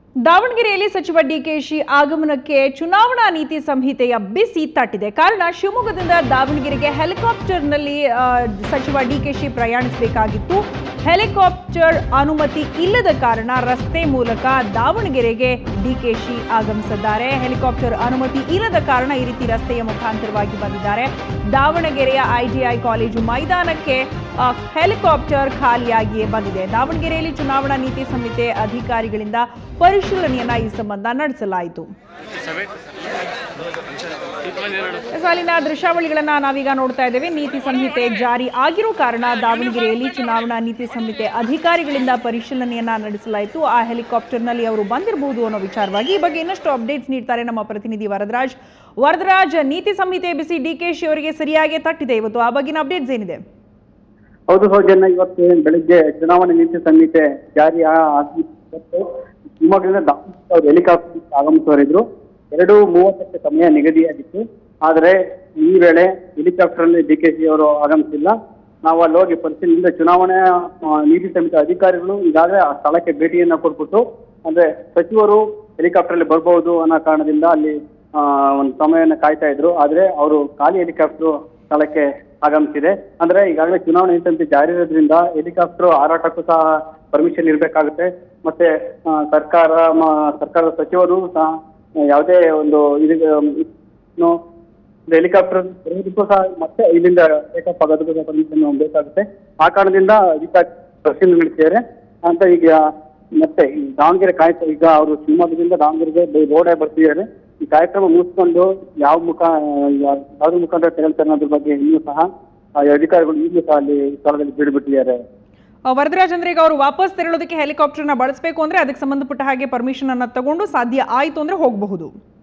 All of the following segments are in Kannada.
ದಾವಣಗೆರೆಯಲ್ಲಿ ಸಚಿವ ಡಿಕೆಶಿ ಆಗಮನಕ್ಕೆ ಚುನಾವಣಾ ನೀತಿ ಸಂಹಿತೆಯ ಬಿಸಿ ತಟ್ಟಿದೆ ಕಾರಣ ಶಿವಮೊಗ್ಗದಿಂದ ದಾವಣಗೆರೆಗೆ ಹೆಲಿಕಾಪ್ಟರ್ನಲ್ಲಿ ಆ, ಸಚಿವ ಡಿಕೆಶಿ ಪ್ರಯಾಣಿಸಬೇಕಾಗಿತ್ತು ಹೆಲಿಕಾಪ್ಟರ್ ಅನುಮತಿ ಇಲ್ಲದ ಕಾರಣ ರಸ್ತೆ ಮೂಲಕ ದಾವಣಗೆರೆಗೆ ಡಿಕೆಶಿ ಆಗಮಿಸಿದ್ದಾರೆ ಹೆಲಿಕಾಪ್ಟರ್ ಅನುಮತಿ ಇಲ್ಲದ ಕಾರಣ ಈ ರೀತಿ ರಸ್ತೆಯ ಮುಖಾಂತರವಾಗಿ ಬಂದಿದ್ದಾರೆ ದಾವಣಗೆರೆಯ ಐಟಿಐ ಕಾಲೇಜು ಮೈದಾನಕ್ಕೆ ಆ, ಹೆಲಿಕಾಪ್ಟರ್ ಖಾಲಿಯಾಗಿಯೇ ಬಂದಿದೆ ದಾವಣಗೆರೆಯಲ್ಲಿ ಚುನಾವಣಾ ನೀತಿ ಸಂಹಿತೆ ಅಧಿಕಾರಿಗಳಿಂದ ಪರಿಶೀಲನೆಯನ್ನ ಈ ಸಂಬಂಧ ನಡೆಸಲಾಯಿತು ಸಾಲಿನ ದೃಶ್ಯಾವಳಿಗಳನ್ನ ನಾವೀಗ ನೋಡ್ತಾ ಇದ್ದೇವೆ ನೀತಿ ಸಂಹಿತೆ ಜಾರಿ ಆಗಿರೋ ಕಾರಣ ದಾವಣಗೆರೆಯಲ್ಲಿ ಚುನಾವಣಾ ನೀತಿ ಸಂಹಿತೆ ಅಧಿಕಾರಿಗಳಿಂದ ಪರಿಶೀಲನೆಯನ್ನ ನಡೆಸಲಾಯಿತು ಆ ಹೆಲಿಕಾಪ್ಟರ್ನಲ್ಲಿ ಅವರು ಬಂದಿರಬಹುದು ಅನ್ನೋ ವಿಚಾರವಾಗಿ ಈ ಬಗ್ಗೆ ಇನ್ನಷ್ಟು ಅಪ್ಡೇಟ್ಸ್ ನೀಡ್ತಾರೆ ನಮ್ಮ ಪ್ರತಿನಿಧಿ ವರದರಾಜ್ ವರದರಾಜ್ ನೀತಿ ಸಂಹಿತೆ ಬಿಸಿ ಡಿಕೆಶಿ ಅವರಿಗೆ ಸರಿಯಾಗಿ ತಟ್ಟಿದೆ ಇವತ್ತು ಆ ಬಗ್ಗಿನ ಅಪ್ಡೇಟ್ಸ್ ಏನಿದೆ ಹೌದು ಸೌಜನ್ಯ ಇವತ್ತು ಏನ್ ಬೆಳಿಗ್ಗೆ ಚುನಾವಣೆ ನೀತಿ ಸಂಹಿತೆ ಜಾರಿ ಆ- ಆಗಿ ಇವತ್ತು ಶಿವಮೊಗ್ಗದಿಂದ ದಾವಣಗೆರೆ ಅವರು ಹೆಲಿಕಾಪ್ಟರ್ ಆಗಮಿಸುವರಿದ್ರು ಎರಡು ಮೂವತ್ತಕ್ಕೆ ಸಮಯ ನಿಗದಿಯಾಗಿತ್ತು ಆದರೆ ಈ ವೇಳೆ ಹೆಲಿಕಾಪ್ಟರ್ ಅಲ್ಲಿ ಡಿ ಕೆ ಶಿ ಅವರು ಆಗಮಿಸಿಲ್ಲ ನಾವು ಅಲ್ಲಿ ಹೋಗಿ ಪರಿಶೀಲನೆ ಚುನಾವಣೆ ಆ, ನೀತಿ ಸಂಹಿತೆ ಅಧಿಕಾರಿಗಳು ಈಗಾಗಲೇ ಆ ಸ್ಥಳಕ್ಕೆ ಭೇಟಿಯನ್ನ ಕೊಟ್ಬಿಟ್ಟು ಅಂದ್ರೆ ಸಚಿವರು ಹೆಲಿಕಾಪ್ಟರ್ ಅಲ್ಲಿ ಬರ್ಬಹುದು ಅನ್ನೋ ಕಾರಣದಿಂದ ಅಲ್ಲಿ ಆ, ಒಂದು ಸಮಯವನ್ನು ಕಾಯ್ತಾ ಇದ್ರು ಆದ್ರೆ ಅವರು ಖಾಲಿ ಹೆಲಿಕಾಪ್ಟರ್ ಸ್ಥಳಕ್ಕೆ ಆಗಮಿಸಿದೆ ಅಂದ್ರೆ ಈಗಾಗಲೇ ಚುನಾವಣೆ ನೀತಿ ಜಾರಿ ಇರೋದ್ರಿಂದ ಹೆಲಿಕಾಪ್ಟರ್ ಹಾರಾಟಕ್ಕೂ ಸಹ ಪರ್ಮಿಷನ್ ಇರಬೇಕಾಗುತ್ತೆ ಮತ್ತೆ ಆ, ಸರ್ಕಾರ ಮ- ಸರ್ಕಾರದ ಸಚಿವರು ಸಹ ಯಾವುದೇ ಒಂದು ಇದು ಏನು ಹೆಲಿಕಾಪ್ಟರ್ ಬರೋದಕ್ಕೂ ಸಹ ಮತ್ತೆ ಇಲ್ಲಿಂದ ಟೇಕಪ್ ಆಗೋದಕ್ಕೂ ಸಹ ಪರ್ಮಿಷನ್ ಬೇಕಾಗುತ್ತೆ ಆ ಕಾರಣದಿಂದ ಅಧಿಕಾರಿ ಪರಿಶೀಲನೆ ನಡೆಸಿದ್ದಾರೆ ಅಂತ ಈಗ ಮತ್ತೆ ಈ ದಾವಣಗೆರೆ ಕಾಯ್ತಾ ಈಗ ಅವರು ಶಿವಮೊಗ್ಗದಿಂದ ದಾವಣಗೆರೆಗೆ ರೋಡೇ ಬರ್ತಿದ್ದಾರೆ ಈ ಕಾರ್ಯಕ್ರಮ ಮುಗಿಸ್ಕೊಂಡು ಯಾವ ಮುಖ ಯಾ- ಯಾವ್ದ್ರ ಮುಖಾಂತರ ತೆರಳ್ತಾರೆ ಅನ್ನೋದ್ರ ಬಗ್ಗೆ ಇನ್ನೂ ಸಹ ಆ ಅಧಿಕಾರಿಗಳು ಈಗಲೂ ಸಹ ಅಲ್ಲಿ ಸ್ಥಳದಲ್ಲಿ ಬಿಡುಬಿಟ್ಟಿದ್ದಾರೆ ಆ, ವರದರಾಜ್ ಅಂದ್ರೆ ಈಗ ಅವರು ವಾಪಸ್ ತೆರಳೋದಕ್ಕೆ ಹೆಲಿಕಾಪ್ಟರ್ನ ಬಳಸಬೇಕು ಅಂದ್ರೆ ಅದಕ್ಕೆ ಸಂಬಂಧಪಟ್ಟ ಹಾಗೆ ಪರ್ಮಿಷನ್ ಅನ್ನ ತಗೊಂಡು ಸಾಧ್ಯ ಆಯ್ತು ಅಂದ್ರೆ ಹೋಗಬಹುದು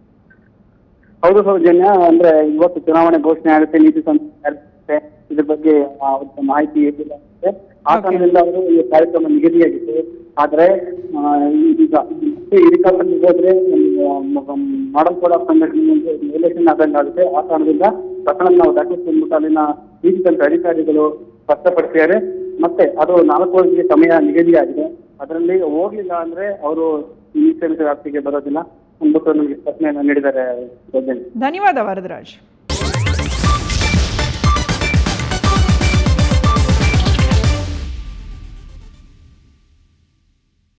ಹೌದು ಸೌಜನ್ಯ ಅಂದ್ರೆ ಇವತ್ತು ಚುನಾವಣೆ ಘೋಷಣೆ ಆಗುತ್ತೆ ನೀತಿ ಸಂಹಿತೆ ಆಗುತ್ತೆ. ಇದ್ರ ಬಗ್ಗೆ ಆ, ಅವ್ರಿಗೆ ಮಾಹಿತಿ ಇರಲಿಲ್ಲ ಅಂತೆ. ಆ Okay. ಕಾರಣದಿಂದ ಅವರು ಈ ಕಾರ್ಯಕ್ರಮ ನಿಗದಿಯಾಗಿತ್ತು ಆದ್ರೆ ಆ, ಈಗ ಮತ್ತೆ ಹೆಲಿಕಾಪ್ಟರ್ ಹೋದ್ರೆ model code of conduct violation ಆದಂಗೆ ಆಗುತ್ತೆ ಆ ಕಾರಣದಿಂದ ಪ್ರಕರಣ ನಾವು ದಾಖಲಿಸಿಬಿಟ್ಟು ಅಲ್ಲಿನ ನೀತಿ ಸಂಹಿತೆ ಅಧಿಕಾರಿಗಳು ಸ್ಪಷ್ಟಪಡಿಸಿದ್ದಾರೆ ಮತ್ತೆ ಅದು ನಾಲ್ಕು ವರ್ಷಕ್ಕೆ ಸಮಯ ನಿಗದಿಯಾಗಿದೆ ಅದರಲ್ಲಿ ಹೋಗ್ಲಿಲ್ಲ ಅಂದ್ರೆ ಅವರು ನೀತಿ ಸಂಹಿತೆ ವ್ಯಾಪ್ತಿಗೆ ಬರೋದಿಲ್ಲ ಅಂದ್ಬಿಟ್ಟು ನಮಗೆ ಸ್ಪಷ್ಟನೆಯನ್ನು ನೀಡಿದ್ದಾರೆ ಸೌಜನ್ಯ ಧನ್ಯವಾದ ವರದರಾಜ್